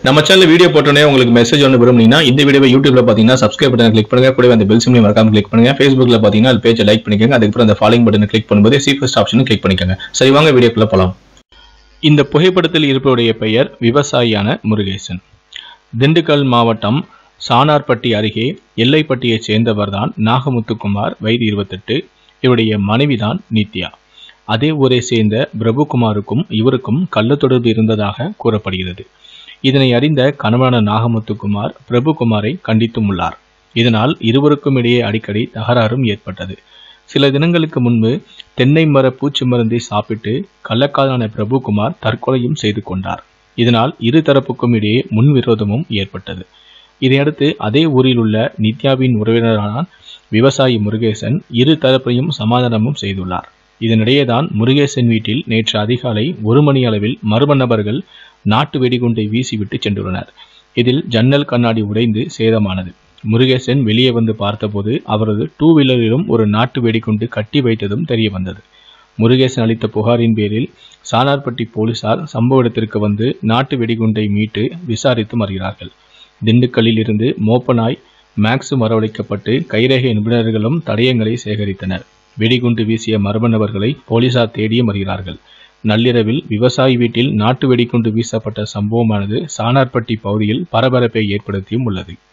நம்ம channel video போட்டோன்னே உங்களுக்கு மெசேஜ் ஒன்று விரும்புனீங்கன்னா இந்த வீடியோவை யூடியூப்ல பார்த்தீங்கன்னா சப்ஸ்கிரைப் பட்டன் கிளிக் பண்ணுங்க கூடவே அந்த பெல் சிம்லையும் மறக்காம கிளிக் பண்ணுங்க ஃபேஸ்புக்ல பார்த்தீங்கன்னா அது பேஜை லைக் பண்ணிக்கோங்க அதுக்கப்புறம் அந்த ஃபாலோயிங் பட்டனை கிளிக் பண்ணும்போது சி ஃபர்ஸ்ட் ஆப்ஷனும் கிளிக் பண்ணிக்கோங்க சரி வாங்க வீடியோக்குள்ள போலாம் இந்த புகைப்படத்தில் இருப்பவருடைய பெயர் விவசாயியான முருகேசன் திண்டுக்கல் மாவட்டம் சானார்பட்டி அருகே எல்லைப்பட்டியைச் சேர்ந்தவர்தான் நாகமுத்துக்குமார் வயது இருபத்தெட்டு இவருடைய மனைவிதான் நித்யா அதே ஊரை சேர்ந்த பிரபுகுமாருக்கும் இவருக்கும் கள்ள தொடர்பு இருந்ததாக கூறப்படுகிறது இதனை அறிந்த கணவனான நாகமுத்துக்குமார் பிரபுகுமாரை கண்டித்தும் உள்ளார் இதனால் இருவருக்கும் இடையே அடிக்கடி தகராறும் ஏற்பட்டது சில தினங்களுக்கு முன்பு தென்னை மர பூச்சி மருந்தை சாப்பிட்டு கள்ளக்காதலான பிரபுகுமார் தற்கொலையும் செய்து கொண்டார் இதனால் இரு தரப்புக்கும் இடையே முன்விரோதமும் ஏற்பட்டது இதையடுத்து அதே ஊரில் உள்ள நித்யாவின் உறவினரான விவசாயி முருகேசன் இரு தரப்பையும் சமாதானமும் செய்துள்ளார் இதனிடையேதான் முருகேசன் வீட்டில் நேற்று அதிகாலை ஒரு மணி அளவில் மர்ம நபர்கள் நாட்டு வெடிகுண்டை வீசிவிட்டு சென்றுள்ளனர் இதில் ஜன்னல் கண்ணாடி உடைந்து சேதமானது முருகேசன் வெளியே வந்து பார்த்தபோது அவரது டூ வீலரிலும் ஒரு நாட்டு வெடிகுண்டு கட்டி வைத்ததும் தெரிய வந்தது முருகேசன் அளித்த புகாரின் பேரில் சானார்பட்டி போலீசார் சம்பவ இடத்திற்கு வந்து நாட்டு வெடிகுண்டை மீட்டு விசாரித்து வருகிறார்கள் திண்டுக்கல்லில் இருந்து மோப்பனாய் மேக்ஸ் வரவழைக்கப்பட்டு கைரேகை நிபுணர்களும் தடயங்களை சேகரித்தனர் வெடிகுண்டு வீசிய மர்ம நபர்களை போலீசார் தேடியும் வருகிறார்கள் நள்ளிரவில் விவசாயி வீட்டில் நாட்டு வெடிகுண்டு வீசப்பட்ட சம்பவமானது சானார்பட்டி பகுதியில் பரபரப்பை ஏற்படுத்தியும் உள்ளது